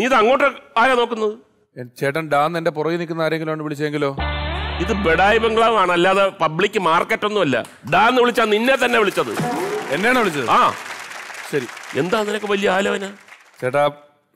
നീ ഇത് അങ്ങോട്ട് ആരാ നോക്കുന്നത് എൻ- ചേട്ടൻ ഡാന്ന് എന്റെ പുറകെ നിൽക്കുന്ന ആരെങ്കിലും ആണ് വിളിച്ചെങ്കിലോ ഇത് ബെഡായി ബംഗ്ലാവ് ആണ് അല്ലാതെ പബ്ലിക് മാർക്കറ്റ് ഒന്നുമല്ല ഡാന്ന് വിളിച്ചാ നിന്നെ തന്നെ വിളിച്ചത് എന്നെയാണ് വിളിച്ചത് ആ ശരി എന്താ നിനക്ക് വലിയ ആലോചന ചേട്ടാ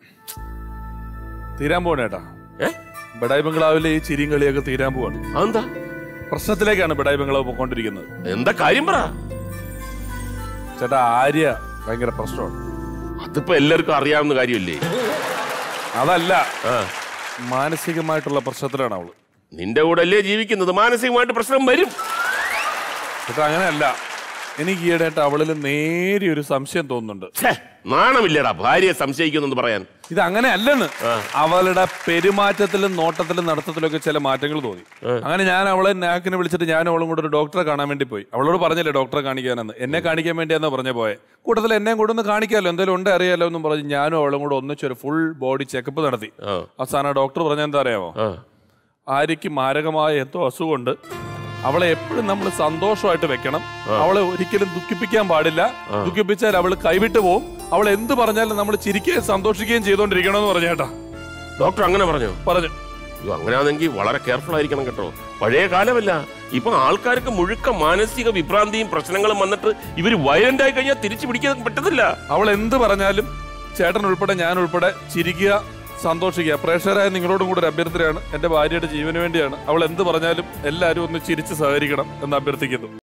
തീരാൻ പോവാണ് ചേട്ടാ ഏ ബഡായി ബംഗ്ലാവിലെ ഈ ചിരിയും കളിയൊക്കെ തീരാൻ പോവാണ് അതെന്താ പ്രശ്നത്തിലേക്കാണ് ബഡായി ബംഗ്ലാവ് പോയിക്കൊണ്ടിരിക്കുന്നത് എന്താ കാര്യം പറ ചേട്ടാ ആര്യ ഭയങ്കര പ്രശ്നമാണ് അതിപ്പോ എല്ലാവർക്കും അറിയാവുന്ന കാര്യമല്ലേ അതല്ല ആ മാനസികമായിട്ടുള്ള പ്രശ്നത്തിലാണ് അവള് നിന്റെ കൂടെ അല്ലേ ജീവിക്കുന്നത് മാനസികമായിട്ട് പ്രശ്നം വരും ചേട്ടാ അങ്ങനെയല്ല എനിക്ക് ഈയിടെയായിട്ട് അവളിൽ നേരിയ ഒരു സംശയം തോന്നുന്നുണ്ട് ഛേ, നാണമില്ലടാ ഭാര്യയെ സംശയിക്കുന്നെന്ന് പറയാൻ ഇത് അങ്ങനെ അല്ലെന്ന് അവളുടെ പെരുമാറ്റത്തിലും നോട്ടത്തിലും നടത്തത്തിലും ഒക്കെ ചില മാറ്റങ്ങൾ തോന്നി അങ്ങനെ ഞാൻ അവളെ നാക്കിനെ വിളിച്ചിട്ട് ഞാൻ അവളും കൂടെ ഒരു ഡോക്ടറെ കാണാൻ വേണ്ടി പോയി അവളോട് പറഞ്ഞില്ലേ ഡോക്ടറെ കാണിക്കാനെന്ന് എന്നെ കാണിക്കാൻ വേണ്ടിയാന്ന് പറഞ്ഞ പോയെ കൂട്ടത്തിൽ എന്നെയും കൂടെ ഒന്ന് കാണിക്കാമല്ലോ എന്തെങ്കിലും ഉണ്ടേ അറിയാലോ എന്നും പറഞ്ഞ് ഞാനും അവളും കൂടെ ഒന്നിച്ചൊരു ഫുൾ ബോഡി ചെക്കപ്പ് നടത്തി ആ. അവസാനം ഡോക്ടർ പറഞ്ഞ എന്താ അറിയാമോ ആ ആര്യക്ക് മാരകമായ എന്തോ അസുഖമുണ്ട് അവളെ എപ്പോഴും നമ്മൾ സന്തോഷമായിട്ട് വെക്കണം അവളെ ഒരിക്കലും ദുഃഖിപ്പിക്കാൻ പാടില്ല ദുഃഖിപ്പിച്ചാൽ അവൾ കൈവിട്ട് പോവും അവൾ എന്ത് പറഞ്ഞാലും നമ്മൾ ചിരിക്കുകയും സന്തോഷിക്കുകയും ചെയ്തോണ്ടിരിക്കണമെന്ന് പറഞ്ഞേട്ടാ ഡോക്ടർ അങ്ങനെ പറഞ്ഞോ പറഞ്ഞു അയ്യോ, അങ്ങനെയാണെങ്കിൽ വളരെ കെയർഫുൾ ആയിരിക്കണം കേട്ടോ പഴയ കാലമല്ല ഇപ്പൊ ആൾക്കാർക്ക് മുഴുക്ക മാനസിക വിഭ്രാന്തിയും പ്രശ്നങ്ങളും വന്നിട്ട് ഇവര് വയലന്റ് ആയി കഴിഞ്ഞാൽ തിരിച്ചു പിടിക്കാൻ പറ്റത്തില്ല അവൾ എന്ത് പറഞ്ഞാലും ചേട്ടൻ ഉൾപ്പെടെ ഞാൻ ഉൾപ്പെടെ ചിരിക്കുക സന്തോഷിക്കുക പ്രേക്ഷകരായ നിങ്ങളോടും കൂടെ ഒരു അഭ്യർത്ഥനയാണ് എന്റെ ഭാര്യയുടെ ജീവന് വേണ്ടിയാണ് അവൾ എന്ത് പറഞ്ഞാലും എല്ലാവരും ഒന്ന് ചിരിച്ച് സഹകരിക്കണം എന്ന് അഭ്യർത്ഥിക്കുന്നു